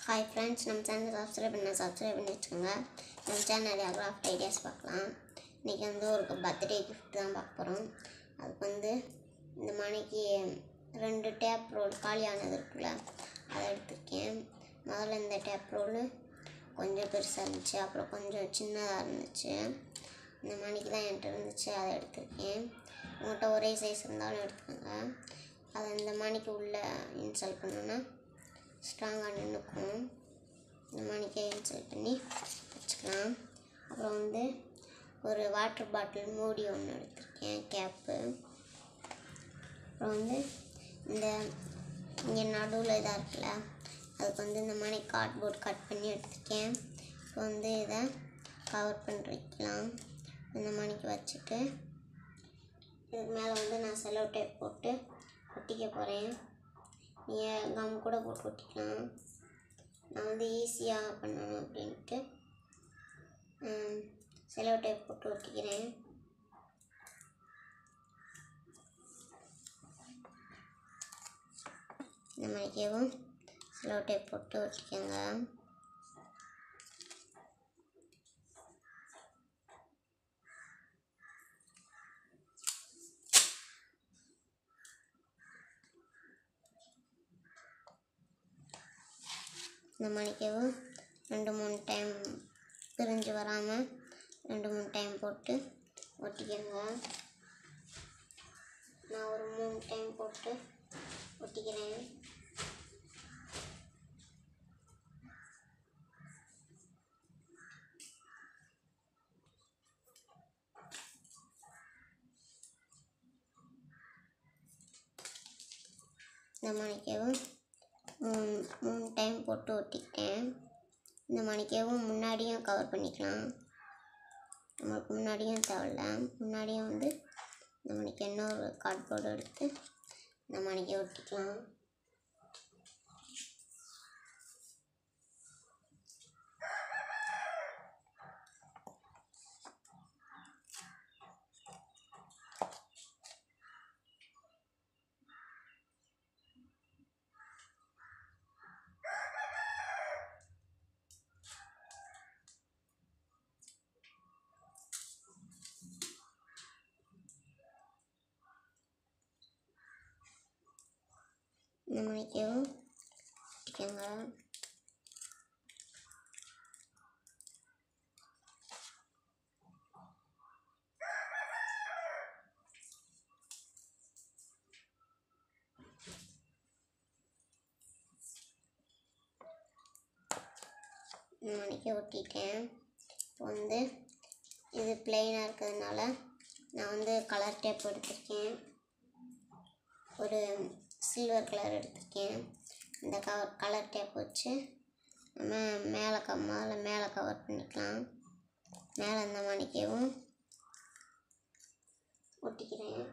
hi friends நம்ம channel subscribe பண்ண subscribe பண்ணி வச்சுக்கோங்க நம்ம சேனல் கிராஃப்ட் ஐடியாஸ் பார்க்கலாம் இன்றைக்கி வந்து ஒரு பர்த்டே கிஃப்ட் தான் பார்க்க போகிறோம் அதுக்கு வந்து இந்த மணிக்கு ரெண்டு டேப் ரோல் காலியானது இருக்குல்ல அதை எடுத்திருக்கேன் முதல்ல இந்த டேப் ரோல் கொஞ்சம் பெருசாக இருந்துச்சு அப்புறம் கொஞ்சம் சின்னதாக இருந்துச்சு இந்த மணிக்கு தான் என்கிட்ட இருந்துச்சு அதை எடுத்திருக்கேன் உங்கள்கிட்ட ஒரே சைஸ் இருந்தாலும் எடுத்துக்கோங்க அதை இந்த மணிக்கு உள்ளே இன்ஸ்டால் பண்ணோன்னா ஸ்ட்ராங்காக நின்றுக்கும் இந்த மணிக்கே இன்ஸ்டால் பண்ணி வச்சுக்கலாம் அப்புறம் வந்து ஒரு வாட்டர் பாட்டில் மூடி ஒன்று எடுத்திருக்கேன் கேப்பு அப்புறம் வந்து இந்த இங்கே நடுவில் இதாக இருக்குல்ல அதுக்கு வந்து இந்த மாதிரி கார்ட்போர்ட் கட் பண்ணி எடுத்திருக்கேன் இப்போ வந்து இதை கவர் பண்ணி வைக்கலாம் இந்த மணிக்கு வச்சுட்டு இதுக்கு மேலே வந்து நான் செலோ டேப் போட்டு ஒட்டிக்க போகிறேன் நீங்கள் கம் கூட போட்டு ஒட்டிக்கலாம் நான் வந்து ஈஸியாக பண்ணணும் அப்படின்ட்டு செலோ டேப் போட்டு ஒட்டிக்கிறேன் இந்த மாதிரிக்கேவும் செலோ டேப் போட்டு ஒட்டிக்கோங்க இந்த மணிக்கவும் ரெண்டு மூணு டைம் பிரிஞ்சு வராமல் ரெண்டு மூணு டைம் போட்டு ஒட்டிக்கிறங்க நான் ஒரு மூணு டைம் போட்டு ஒட்டிக்கிறேன் இந்த மணிக்கவும் மூணு மூணு டைம் போட்டு ஒட்டிக்கிட்டேன் இந்த மணிக்கேவும் முன்னாடியும் கவர் பண்ணிக்கலாம் நம்மளுக்கு முன்னாடியும் தேவையில்ல முன்னாடியும் வந்து இந்த மணிக்கு இன்னொரு கார்ட்போர்டு எடுத்து இந்த மணிக்கே ஒட்டிக்கலாம் இந்த மணிக்கவும் ஒட்டிக்கோங்க இந்த மணிக்கு ஒட்டிட்டேன் இப்போ வந்து இது பிளெயினாக இருக்கிறதுனால நான் வந்து கலர் டேப் எடுத்திருக்கேன் ஒரு சில்வர் கலர் எடுத்திருக்கேன் இந்த கவர் கலர் டேப் வச்சு நம்ம மேலே க முதல்ல மேலே கவர் பண்ணிக்கலாம் மேலே இந்த மணிக்கவும் ஒட்டிக்கிறேன்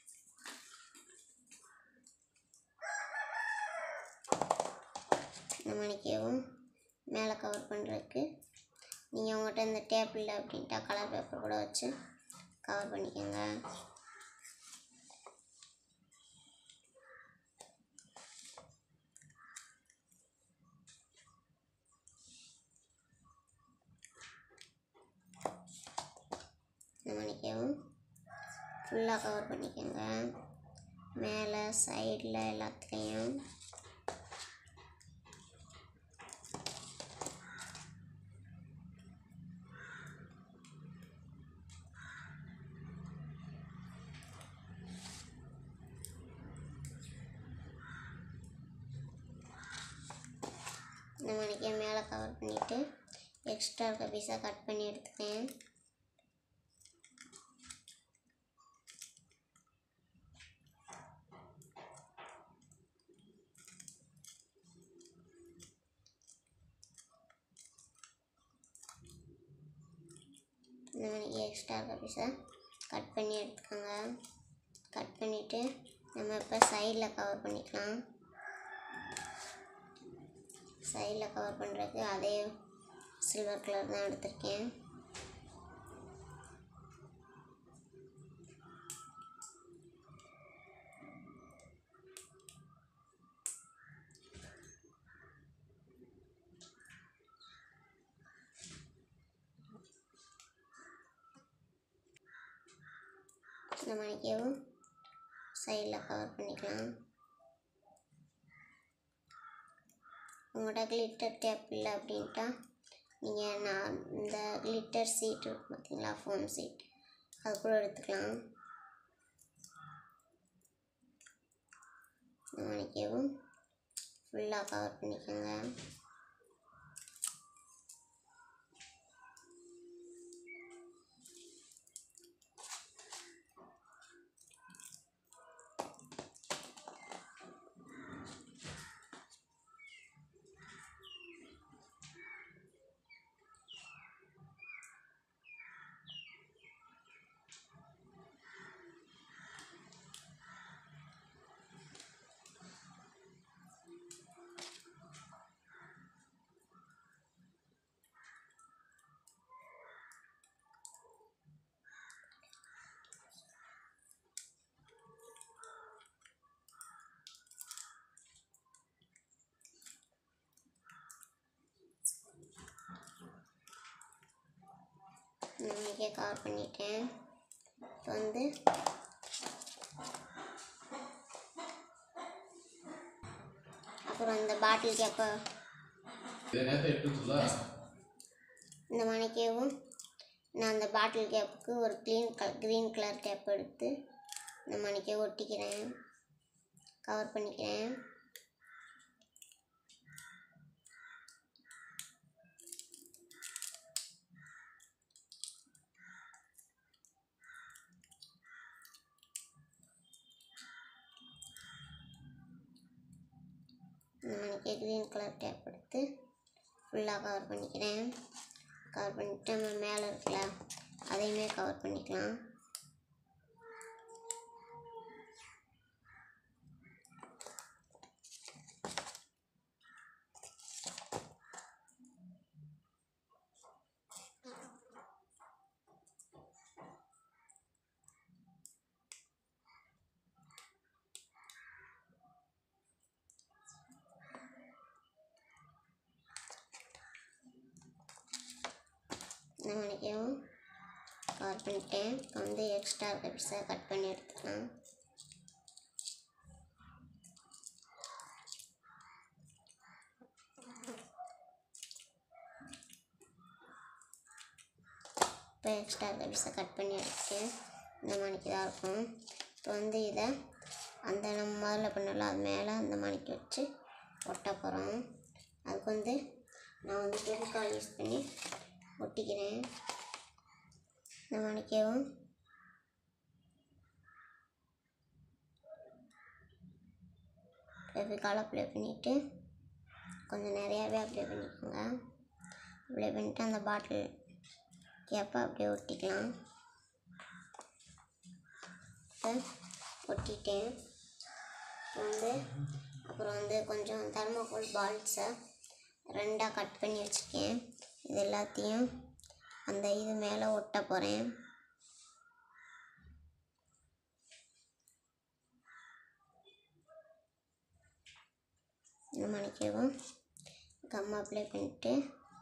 இந்த மணிக்கவும் மேலே கவர் பண்ணுறதுக்கு நீங்கள் உங்கள்கிட்ட இந்த டேப் இல்லை அப்படின்ட்டா கலர் பேப்பர் கூட வச்சு கவர் பண்ணிக்கோங்க இந்த மணிக்கவும் ஃபுல்லாக கவர் பண்ணிக்கோங்க மேலே சைடில் எல்லாத்துலேயும் இந்த மணிக்கே மேலே கவர் பண்ணிவிட்டு எக்ஸ்ட்ரா இருக்க பீஸாக கட் பண்ணி எடுத்துக்கேன் இந்த மாதிரி எக்ஸ்ட்ரா இருக்க பீஸை கட் பண்ணி எடுத்துக்கோங்க கட் பண்ணிவிட்டு நம்ம இப்போ சைடில் கவர் பண்ணிக்கலாம் சைடில் கவர் பண்ணுறதுக்கு அதே சில்வர் கலர் தான் எடுத்திருக்கேன் இந்த மணிக்கேவும் சைடில் கவர் பண்ணிக்கலாம் உங்கள்கிட்ட கிளிட்டர் டேப் இல்லை அப்படின்ட்டா நீங்கள் நான் இந்த கிளிட்டர் சீட் இருக்கு பார்த்தீங்களா ஃபோம் சீட் அது கூட எடுத்துக்கலாம் இந்த மணிக்கேவும் ஃபுல்லாக கவர் பண்ணிக்கோங்க இந்த மணிக்கே கவர் பண்ணிட்டேன் இப்போ வந்து அப்புறம் இந்த பாட்டில் கேப்பை നേരത്തെ ഇട്ടിട്ടില്ല இந்த மணிக்கேவும் நான் அந்த பாட்டில் கேப்புக்கு ஒரு clean colour green colour cap எடுத்து இந்த மணிக்கே ஒட்டிக்கிறேன் கவர் பண்ணிக்கிறேன் இந்த மணிக்கே க்ரீன் கலர் டேப் எடுத்து ஃபுல்லாக கவர் பண்ணிக்கிறேன் கவர் பண்ணிவிட்டு நம்ம மேலே இருக்குல்ல அதையுமே கவர் பண்ணிக்கலாம் இந்த மணிக்கும் கவர் பண்ணிட்டேன் இப்போ வந்து எக்ஸ்ட்ரா இருக்க பீஸை கட் பண்ணி எடுத்துக்கலாம் இப்போ எக்ஸ்ட்ரா இருக்க பீஸை கட் பண்ணி எடுத்துட்டேன் இந்த மணிக்கு தான் இருக்கும் இப்போ வந்து இதை அந்த நம்ம முதல்ல பண்ணல அது மேலே அந்த மணிக்கு வச்சு ஒட்ட போகிறோம் அதுக்கு வந்து நான் வந்து பெருக்கால் யூஸ் பண்ணி ஒட்டிக்கிறேன் இந்த மணிக்கவும் ஃபெவிகால் அப்ளை பண்ணிவிட்டு கொஞ்சம் நிறையாவே அப்ளை பண்ணிக்கோங்க அப்ளை பண்ணிவிட்டு அந்த பாட்டில் கேப்பை அப்படியே ஒட்டிக்கலாம் இப்போ ஒட்டிட்டேன் இப்போ வந்து அப்புறம் வந்து கொஞ்சம் தர்மோகோல் பால்ஸை ரெண்டாக கட் பண்ணி வச்சுருக்கேன் இது எல்லாத்தையும் அந்த இது மேலே ஒட்ட போகிறேன் இந்த மணிக்கவும் கம் அப்ளை பண்ணிட்டு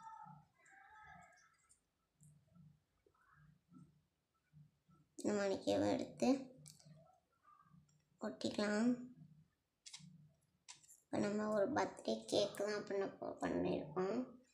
இந்த மணிக்கவும் எடுத்து ஒட்டிக்கலாம் இப்போ நம்ம ஒரு பர்த்டே கேக்கு தான் பண்ண போ பண்ணியிருக்கோம்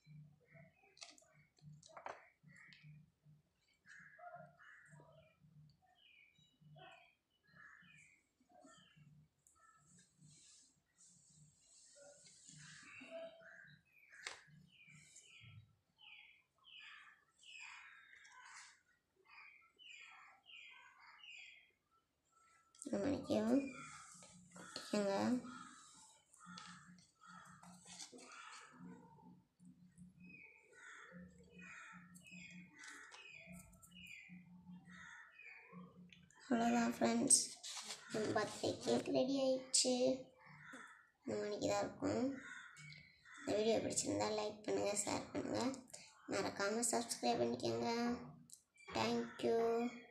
இந்த மணிக்கவும் ஒட்டிக்கோங்க அவ்வளோதான் ஃப்ரெண்ட்ஸ் நம்ம பர்த்டே கேக் ரெடி ஆயிடுச்சு இந்த மணிக்கு தான் இருக்கும் இந்த வீடியோ பிடிச்சிருந்தா லைக் பண்ணுங்கள் ஷேர் பண்ணுங்கள் மறக்காமல் சப்ஸ்கிரைப் பண்ணிக்கோங்க தேங்க்யூ